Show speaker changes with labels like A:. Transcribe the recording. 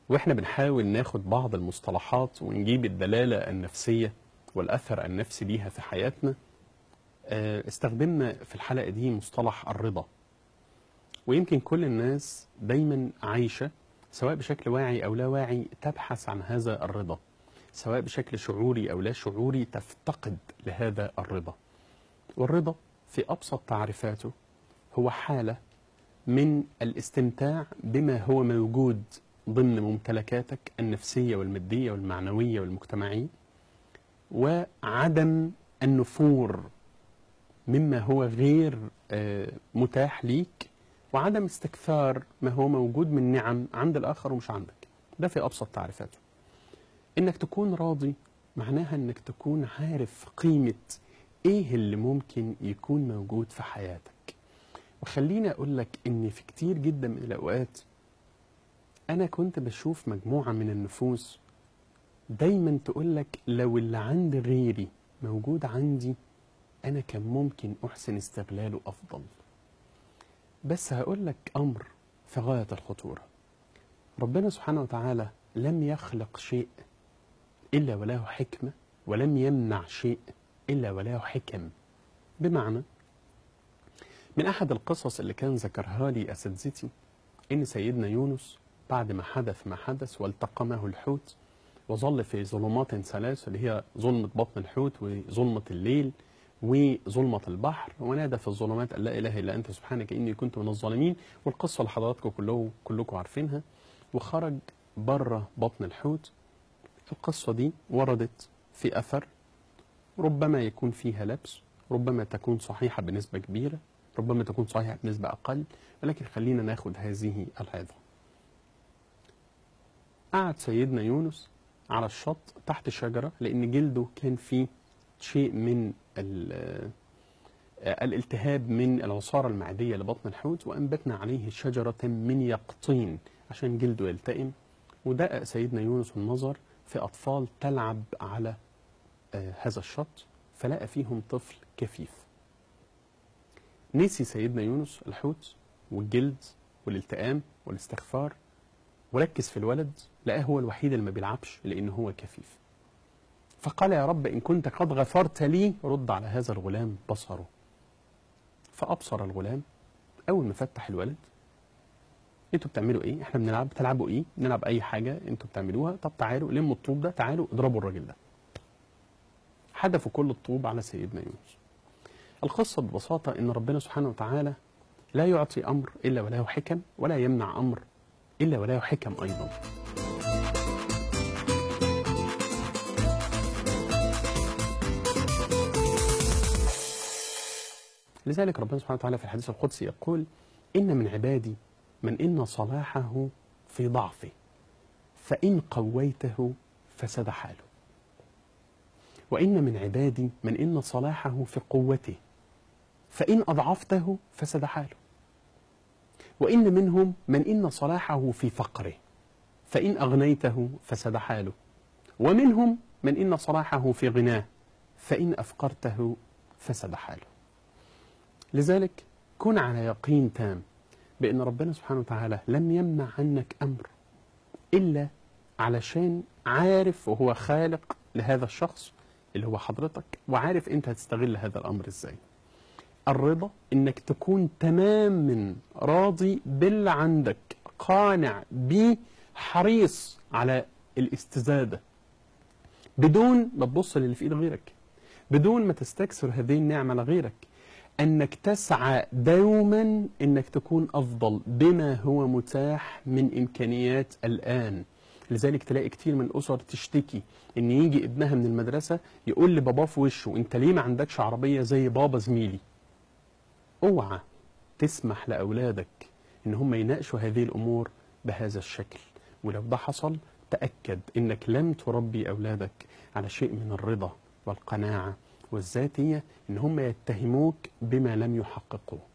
A: واحنا بنحاول ناخد بعض المصطلحات ونجيب الدلالة النفسية والأثر النفسي ليها في حياتنا آه، استخدمنا في الحلقة دي مصطلح الرضا ويمكن كل الناس دايما عايشة سواء بشكل واعي أو لا واعي تبحث عن هذا الرضا سواء بشكل شعوري أو لا شعوري تفتقد لهذا الرضا والرضا في أبسط تعريفاته هو حالة من الاستمتاع بما هو موجود ضمن ممتلكاتك النفسية والمادية والمعنوية والمجتمعية وعدم النفور مما هو غير آه، متاح ليك وعدم استكثار ما هو موجود من نعم عند الآخر ومش عندك ده في أبسط تعريفاته إنك تكون راضي معناها إنك تكون عارف قيمة إيه اللي ممكن يكون موجود في حياتك وخليني أقول لك إن في كتير جدا من الأوقات أنا كنت بشوف مجموعة من النفوس دايما تقول لك لو اللي عند غيري موجود عندي أنا كان ممكن أحسن استغلاله أفضل بس هقول لك أمر في غاية الخطورة ربنا سبحانه وتعالى لم يخلق شيء إلا وله حكمة ولم يمنع شيء إلا وله حكم بمعنى من أحد القصص اللي كان ذكرها لي أساتذتي إن سيدنا يونس بعد ما حدث ما حدث والتقمه الحوت وظل في ظلمات ثلاث اللي هي ظلمة بطن الحوت وظلمة الليل وظلمة البحر ونادى في الظلمات أن لا إله إلا أنت سبحانك إني كنت من الظالمين والقصة اللي حضراتكم كله كلكم عارفينها وخرج بره بطن الحوت القصة دي وردت في أثر ربما يكون فيها لبس ربما تكون صحيحة بنسبة كبيرة ربما تكون صحيحة بنسبة أقل ولكن خلينا ناخد هذه العظة قعد سيدنا يونس على الشط تحت شجرة لأن جلده كان فيه شيء من ال- آه، الالتهاب من العصارة المعدية لبطن الحوت وأنبتنا عليه شجرة من يقطين عشان جلده يلتئم ودقق سيدنا يونس النظر في أطفال تلعب على آه، هذا الشط فلقى فيهم طفل كفيف نسي سيدنا يونس الحوت والجلد والالتئام والاستغفار وركز في الولد لقاه هو الوحيد اللي ما بيلعبش لأن هو كفيف فقال يا رب إن كنت قد غفرت لي رد على هذا الغلام بصره فأبصر الغلام أول ما فتح الولد انتوا بتعملوا ايه؟ احنا بنلعب بتلعبوا ايه؟ نلعب اي حاجه انتوا بتعملوها طب تعالوا لموا الطوب ده تعالوا اضربوا الراجل ده. حدفوا كل الطوب على سيدنا يونس. القصه ببساطه ان ربنا سبحانه وتعالى لا يعطي امر الا وله حكم ولا يمنع امر الا وله حكم ايضا. لذلك ربنا سبحانه وتعالى في الحديث القدسي يقول إن من عبادي من إن صلاحه في ضعفه فإن قويته فسد حاله وإن من عبادي من إن صلاحه في قوته فإن أضعفته فسد حاله وإن منهم من إن صلاحه في فقره فإن أغنيته فسد حاله ومنهم من إن صلاحه في غناه فإن أفقرته فسد حاله لذلك كن على يقين تام بأن ربنا سبحانه وتعالى لم يمنع عنك أمر إلا علشان عارف وهو خالق لهذا الشخص اللي هو حضرتك وعارف أنت هتستغل هذا الأمر إزاي الرضا إنك تكون تماما راضي باللي عندك قانع بيه حريص على الاستزادة بدون ما تبص للي في ايد غيرك بدون ما تستكثر هذه النعمة لغيرك انك تسعى دوما انك تكون افضل بما هو متاح من امكانيات الان لذلك تلاقي كتير من الاسر تشتكي ان يجي ابنها من المدرسه يقول لباباه في وشه انت ليه ما عندكش عربيه زي بابا زميلي اوعى تسمح لاولادك ان هم يناقشوا هذه الامور بهذا الشكل ولو ده حصل تاكد انك لم تربي اولادك على شيء من الرضا والقناعه والذاتيه ان هم يتهموك بما لم يحققوه